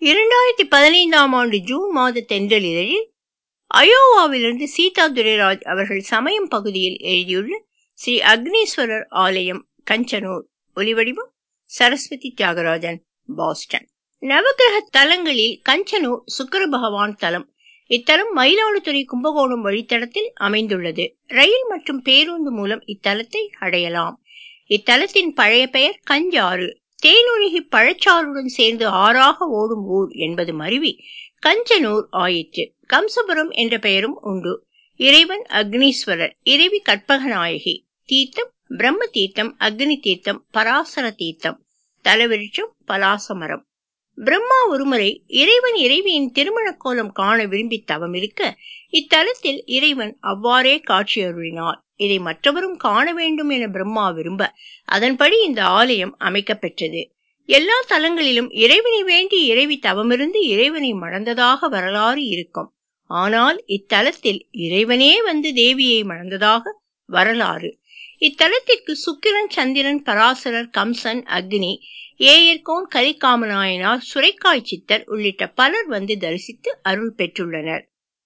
இரண்டாயிரத்தி பதினைந்தாம் ஆண்டு ஜூன் மாத தென்றல் இதழில் அயோவாவிலிருந்து சீதா துரைராஜ் அவர்கள் சமயம் பகுதியில் எழுதியுள்ள ஸ்ரீ அக்னீஸ்வரர் ஆலயம் கஞ்சனூர் ஒலிவடிவம் சரஸ்வதி தியாகராஜன் பாஸ்டன் நவகிரக தலங்களில் கஞ்சனூர் சுக்கர பகவான் தலம் இத்தலம் மயிலாடுதுறை கும்பகோணம் வழித்தடத்தில் அமைந்துள்ளது ரயில் மற்றும் பேருந்து மூலம் இத்தலத்தை அடையலாம் இத்தலத்தின் பழைய பெயர் கஞ்சாறு தேனொழுகி பழச்சாறுடன் சேர்ந்து ஆறாக ஓடும் ஊர் என்பது மருவி கஞ்சனூர் ஆயிற்று கம்சபுரம் என்ற பெயரும் உண்டு இறைவன் அக்னீஸ்வரர் இறைவி கற்பகநாயகி தீர்த்தம் பிரம்ம தீர்த்தம் அக்னி தீர்த்தம் பராசர தீர்த்தம் தலவிருட்சம் பலாசமரம் பிரம்மா ஒருமுறை இறைவன் இறைவியின் திருமண கோலம் காண விரும்பி தவம் இருக்க இத்தலத்தில் இறைவன் அவ்வாறே காட்சி அருளினார் இதை மற்றவரும் காண வேண்டும் என பிரம்மா விரும்ப அதன்படி இந்த ஆலயம் அமைக்கப்பெற்றது எல்லா தலங்களிலும் இறைவனை வேண்டி இறைவி தவமிருந்து இறைவனை மணந்ததாக வரலாறு இருக்கும் ஆனால் இத்தலத்தில் இறைவனே வந்து தேவியை மணந்ததாக வரலாறு இத்தலத்திற்கு சுக்கிரன் சந்திரன் பராசரர் கம்சன் அக்னி ஏயர்கோன் கலிகாமநாயனார் சுரைக்காய் சித்தர் உள்ளிட்ட பலர் வந்து தரிசித்து அருள் பெற்றுள்ளனர்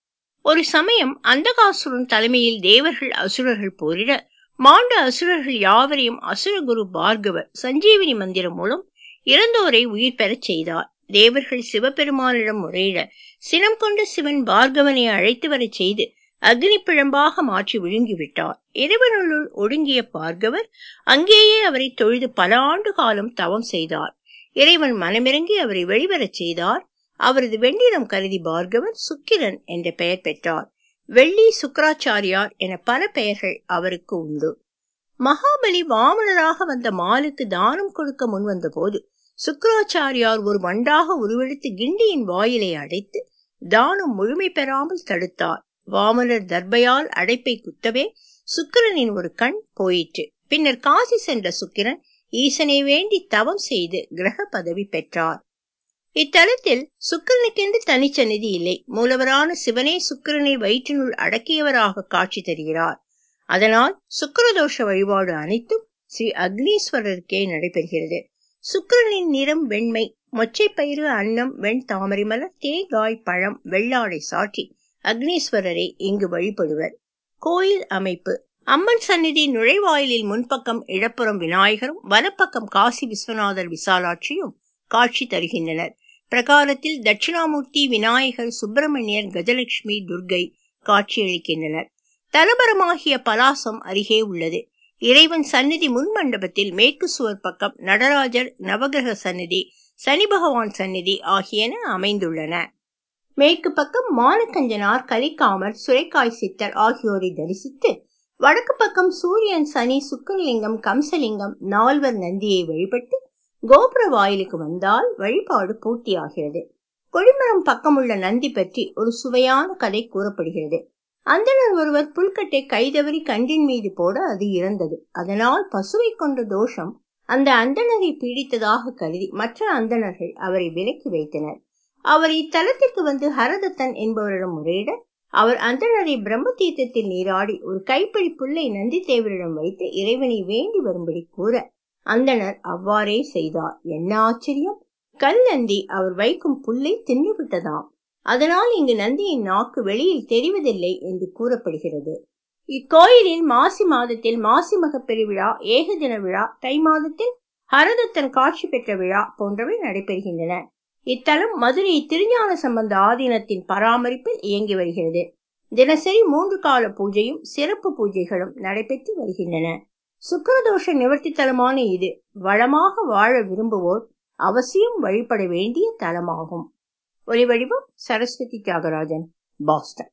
ஒரு சமயம் அந்தகாசுரன் தலைமையில் தேவர்கள் அசுரர்கள் போரிட மாண்ட அசுரர்கள் யாவரையும் அசுரகுரு பார்கவர் சஞ்சீவினி மந்திரம் மூலம் இறந்தோரை உயிர் பெறச் செய்தார் தேவர்கள் சிவபெருமானிடம் முறையிட சினம் கொண்ட சிவன் பார்கவனை அழைத்து வரச் செய்து அக்னி பிழம்பாக மாற்றி விழுங்கிவிட்டார் இறைவனுள் ஒடுங்கிய பார்கவர் அங்கேயே அவரை தொழுது பல ஆண்டு காலம் தவம் செய்தார் இறைவன் மனமிறங்கி அவரை வெளிவரச் செய்தார் அவரது வெண்ணிறம் கருதி பார்கவர் சுக்கிரன் என்ற பெயர் பெற்றார் வெள்ளி சுக்கராச்சாரியார் என பல பெயர்கள் அவருக்கு உண்டு மகாபலி வாமனராக வந்த மாலுக்கு தானம் கொடுக்க முன்வந்த போது சுக்கராச்சாரியார் ஒரு வண்டாக உருவெடுத்து கிண்டியின் வாயிலை அடைத்து தானம் முழுமை பெறாமல் தடுத்தார் வாமனர் தர்பையால் அடைப்பை குத்தவே சுக்கிரனின் ஒரு கண் போயிற்று பின்னர் காசி சென்ற சுக்கிரன் ஈசனை வேண்டி தவம் செய்து கிரக பதவி பெற்றார் இத்தலத்தில் சுக்கிரனுக்கென்று தனிச்சநிதி இல்லை மூலவரான சிவனே சுக்கிரனை வயிற்றினுள் அடக்கியவராக காட்சி தருகிறார் அதனால் சுக்கரதோஷ வழிபாடு அனைத்தும் ஸ்ரீ அக்னீஸ்வரருக்கே நடைபெறுகிறது சுக்கிரனின் நிறம் வெண்மை மொச்சைப்பயிறு அன்னம் வெண் தாமரை மலர் தேங்காய் பழம் வெள்ளாடை சாற்றி அக்னீஸ்வரரை இங்கு வழிபடுவர் கோயில் அமைப்பு அம்மன் சந்நிதி நுழைவாயிலில் முன்பக்கம் இடப்புறம் விநாயகரும் வலப்பக்கம் காசி விஸ்வநாதர் விசாலாட்சியும் காட்சி தருகின்றனர் பிரகாரத்தில் தட்சிணாமூர்த்தி விநாயகர் சுப்பிரமணியர் கஜலட்சுமி துர்கை காட்சியளிக்கின்றனர் தலபரமாகிய பலாசம் அருகே உள்ளது இறைவன் சந்நிதி முன் மண்டபத்தில் மேற்கு சுவர் பக்கம் நடராஜர் நவகிரக சந்நிதி சனி பகவான் சந்நிதி ஆகியன அமைந்துள்ளன மேற்கு பக்கம் மானக்கஞ்சனார் கலிக்காமர் சுரைக்காய் சித்தர் ஆகியோரை தரிசித்து வடக்கு பக்கம் சூரியன் சனி சுக்கரலிங்கம் கம்சலிங்கம் நால்வர் நந்தியை வழிபட்டு கோபுர வாயிலுக்கு வந்தால் வழிபாடு பூர்த்தியாகிறது கொடிமரம் பக்கமுள்ள நந்தி பற்றி ஒரு சுவையான கதை கூறப்படுகிறது அந்தனர் ஒருவர் புல்கட்டை கைதவறி கண்டின் மீது போட அது இறந்தது அதனால் பசுவை கொண்ட தோஷம் அந்த அந்தனரை பீடித்ததாக கருதி மற்ற அந்தணர்கள் அவரை விலக்கி வைத்தனர் அவர் இத்தலத்திற்கு வந்து ஹரதத்தன் என்பவரிடம் முறையிட அவர் அந்தனரை பிரம்ம தீர்த்தத்தில் நீராடி ஒரு கைப்பிடி புல்லை நந்தி தேவரிடம் வைத்து இறைவனை வேண்டி வரும்படி கூற அந்தனர் அவ்வாறே செய்தார் என்ன ஆச்சரியம் கல் நந்தி அவர் வைக்கும் புல்லை தின்னுவிட்டதாம் அதனால் இங்கு நந்தியின் நாக்கு வெளியில் தெரிவதில்லை என்று கூறப்படுகிறது இக்கோயிலில் மாசி மாதத்தில் மாசி மக பெருவிழா ஏகதின விழா தை மாதத்தில் ஹரதத்தன் காட்சி பெற்ற விழா போன்றவை நடைபெறுகின்றன இத்தலம் மதுரை திருஞான சம்பந்த ஆதீனத்தின் பராமரிப்பில் இயங்கி வருகிறது தினசரி மூன்று கால பூஜையும் சிறப்பு பூஜைகளும் நடைபெற்று வருகின்றன சுக்கரதோஷ நிவர்த்தி தலமான இது வளமாக வாழ விரும்புவோர் அவசியம் வழிபட வேண்டிய தலமாகும் ஒலிவடிவம் சரஸ்வதி தியாகராஜன் பாஸ்டன்